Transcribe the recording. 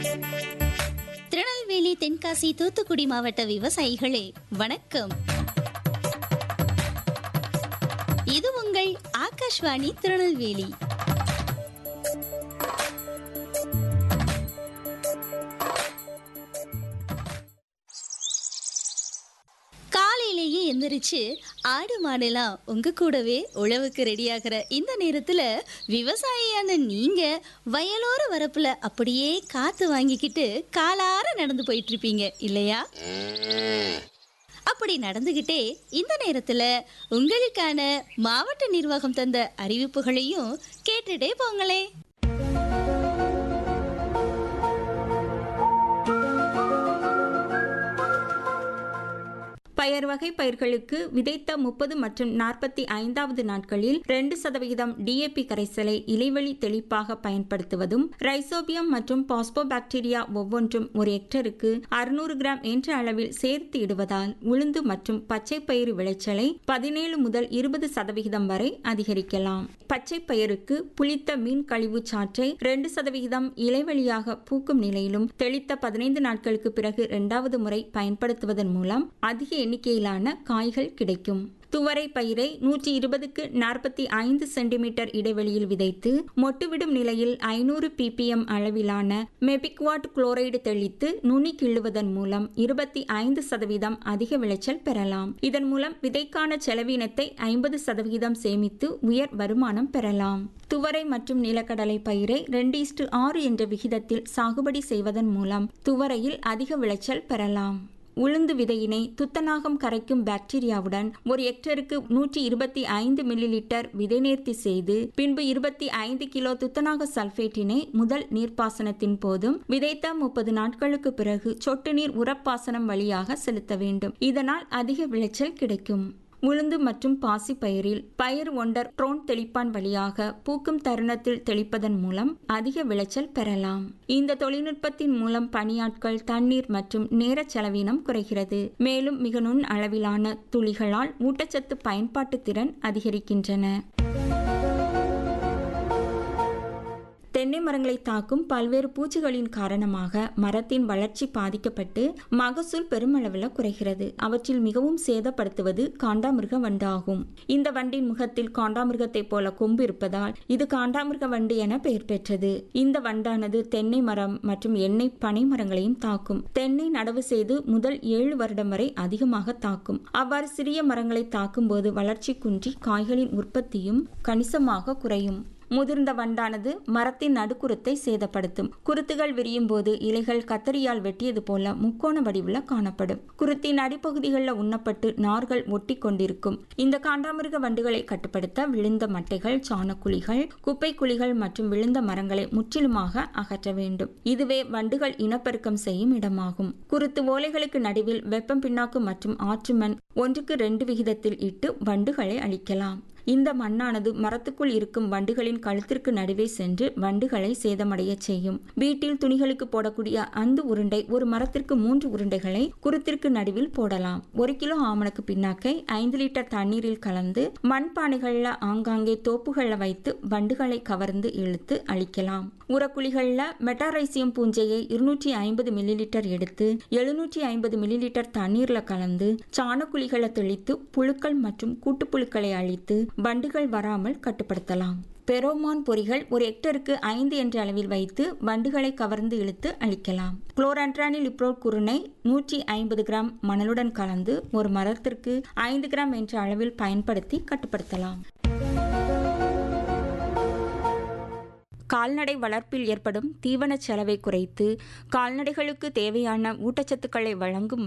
திருநெல்வேலி தென்காசி தூத்துக்குடி மாவட்ட விவசாயிகளே வணக்கம் இது உங்கள் ஆகாஷ்வாணி திருநெல்வேலி காலையிலேயே எந்திரிச்சு ஆடு மாடெல்லாம் உங்க கூடவே உழவுக்கு ரெடியாகிற இந்த நேரத்துல விவசாயியான நீங்க வயலோர வரப்புல அப்படியே காத்து வாங்கிக்கிட்டு காலார நடந்து போயிட்டு இருப்பீங்க இல்லையா அப்படி நடந்துகிட்டே இந்த நேரத்துல உங்களுக்கான மாவட்ட நிர்வாகம் தந்த அறிவிப்புகளையும் கேட்டுட்டே போங்களே பயர் வகை பயிர்களுக்கு விதைத்த முப்பது மற்றும் நாற்பத்தி ஐந்தாவது நாட்களில் ரெண்டு சதவிகிதம் டிஏபி கரைசலை இலைவழி தெளிப்பாக பயன்படுத்துவதும் ரைசோபியம் மற்றும் பாஸ்போபாக்டீரியா ஒவ்வொன்றும் ஒரு ஹெக்டருக்கு அறுநூறு கிராம் என்ற அளவில் சேர்த்து இடுவதால் உளுந்து மற்றும் பச்சை பயிறு விளைச்சலை பதினேழு முதல் இருபது சதவிகிதம் வரை அதிகரிக்கலாம் பச்சை பயிருக்கு புளித்த மீன் கழிவு சாற்றை ரெண்டு சதவிகிதம் இலைவழியாக பூக்கும் நிலையிலும் தெளித்த பதினைந்து நாட்களுக்கு பிறகு இரண்டாவது முறை பயன்படுத்துவதன் மூலம் அதிக எண்ணிக்கையிலான காய்கள் கிடைக்கும் துவரை பயிரை நூற்றி இருபதுக்கு நாற்பத்தி ஐந்து சென்டிமீட்டர் இடைவெளியில் விதைத்து மொட்டுவிடும் நிலையில் ஐநூறு பிபிஎம் அளவிலான மெபிக்வாட் குளோரைடு தெளித்து நுனி கிள்ளுவதன் மூலம் இருபத்தி ஐந்து சதவீதம் அதிக விளைச்சல் பெறலாம் இதன் மூலம் விதைக்கான செலவினத்தை ஐம்பது சதவீதம் சேமித்து உயர் வருமானம் பெறலாம் துவரை மற்றும் நிலக்கடலை பயிரை ரெண்டு இஸ்டு ஆறு என்ற விகிதத்தில் சாகுபடி செய்வதன் மூலம் துவரையில் அதிக விளைச்சல் பெறலாம் உளுந்து விதையினை துத்தநாகம் கரைக்கும் பாக்டீரியாவுடன் ஒரு ஹெக்டருக்கு நூற்றி இருபத்தி ஐந்து மில்லி லிட்டர் விதை நேர்த்தி செய்து பின்பு இருபத்தி ஐந்து கிலோ துத்தநாக சல்பேட்டினை முதல் நீர்ப்பாசனத்தின் போதும் விதைத்த முப்பது நாட்களுக்கு பிறகு சொட்டு நீர் உரப்பாசனம் வழியாக செலுத்த வேண்டும் இதனால் அதிக விளைச்சல் கிடைக்கும் உளுந்து மற்றும் பாசி பயிரில் பயிர் ஒண்டர் ட்ரோன் தெளிப்பான் வழியாக பூக்கும் தருணத்தில் தெளிப்பதன் மூலம் அதிக விளைச்சல் பெறலாம் இந்த தொழில்நுட்பத்தின் மூலம் பணியாட்கள் தண்ணீர் மற்றும் நேர செலவினம் குறைகிறது மேலும் மிக நுண் அளவிலான துளிகளால் ஊட்டச்சத்து பயன்பாட்டு திறன் அதிகரிக்கின்றன தென்னை மரங்களை தாக்கும் பல்வேறு பூச்சிகளின் காரணமாக மரத்தின் வளர்ச்சி பாதிக்கப்பட்டு மகசூல் பெருமளவில் குறைகிறது அவற்றில் மிகவும் சேதப்படுத்துவது காண்டாமிருக வண்டு ஆகும் இந்த வண்டின் முகத்தில் காண்டாமிருகத்தைப் போல கொம்பு இருப்பதால் இது காண்டாமிருக வண்டு என பெயர் பெற்றது இந்த வண்டானது தென்னை மரம் மற்றும் எண்ணெய் பனை மரங்களையும் தாக்கும் தென்னை நடவு செய்து முதல் ஏழு வருடம் வரை அதிகமாக தாக்கும் அவ்வாறு சிறிய மரங்களை தாக்கும் போது வளர்ச்சி குன்றி காய்களின் உற்பத்தியும் கணிசமாக குறையும் முதிர்ந்த வண்டானது மரத்தின் நடுக்குருத்தை சேதப்படுத்தும் குருத்துகள் விரியும் போது இலைகள் கத்தரியால் வெட்டியது போல முக்கோண வடிவில் காணப்படும் குருத்தின் அடிப்பகுதிகளில் உண்ணப்பட்டு நார்கள் ஒட்டி கொண்டிருக்கும் இந்த காண்டாமிருக வண்டுகளை கட்டுப்படுத்த விழுந்த மட்டைகள் சாணக்குழிகள் குப்பை குழிகள் மற்றும் விழுந்த மரங்களை முற்றிலுமாக அகற்ற வேண்டும் இதுவே வண்டுகள் இனப்பெருக்கம் செய்யும் இடமாகும் குருத்து ஓலைகளுக்கு நடுவில் வெப்பம் பின்னாக்கு மற்றும் ஆற்று மண் ஒன்றுக்கு ரெண்டு விகிதத்தில் இட்டு வண்டுகளை அழிக்கலாம் இந்த மண்ணானது மரத்துக்குள் இருக்கும் வண்டுகளின் கழுத்திற்கு நடுவே சென்று வண்டுகளை சேதமடைய செய்யும் வீட்டில் துணிகளுக்கு போடக்கூடிய அந்த உருண்டை ஒரு மரத்திற்கு மூன்று உருண்டைகளை குருத்திற்கு நடுவில் போடலாம் ஒரு கிலோ ஆமணக்கு பின்னாக்கை ஐந்து லிட்டர் தண்ணீரில் கலந்து மண்பானைகள்ல ஆங்காங்கே தோப்புகள்ல வைத்து வண்டுகளை கவர்ந்து இழுத்து அழிக்கலாம் உரக்குழிகள்ல மெட்டாரைசியம் பூஞ்சையை இருநூற்றி ஐம்பது மில்லி லிட்டர் எடுத்து எழுநூற்றி ஐம்பது மில்லி லிட்டர் தண்ணீர்ல கலந்து சாணக்குழிகளை தெளித்து புழுக்கள் மற்றும் கூட்டுப்புழுக்களை அழித்து வண்டுகள் வராமல் கட்டுப்படுத்தலாம் பெரோமான் பொறிகள் ஒரு ஹெக்டருக்கு ஐந்து என்ற அளவில் வைத்து வண்டுகளை கவர்ந்து இழுத்து அழிக்கலாம் குளோரான்ட்ரானில் இப்ரோட் குருணை நூற்றி ஐம்பது கிராம் மணலுடன் கலந்து ஒரு மரத்திற்கு ஐந்து கிராம் என்ற அளவில் பயன்படுத்தி கட்டுப்படுத்தலாம் கால்நடை வளர்ப்பில் ஏற்படும் தீவன செலவை குறைத்து கால்நடைகளுக்கு தேவையான ஊட்டச்சத்துக்களை வழங்கும்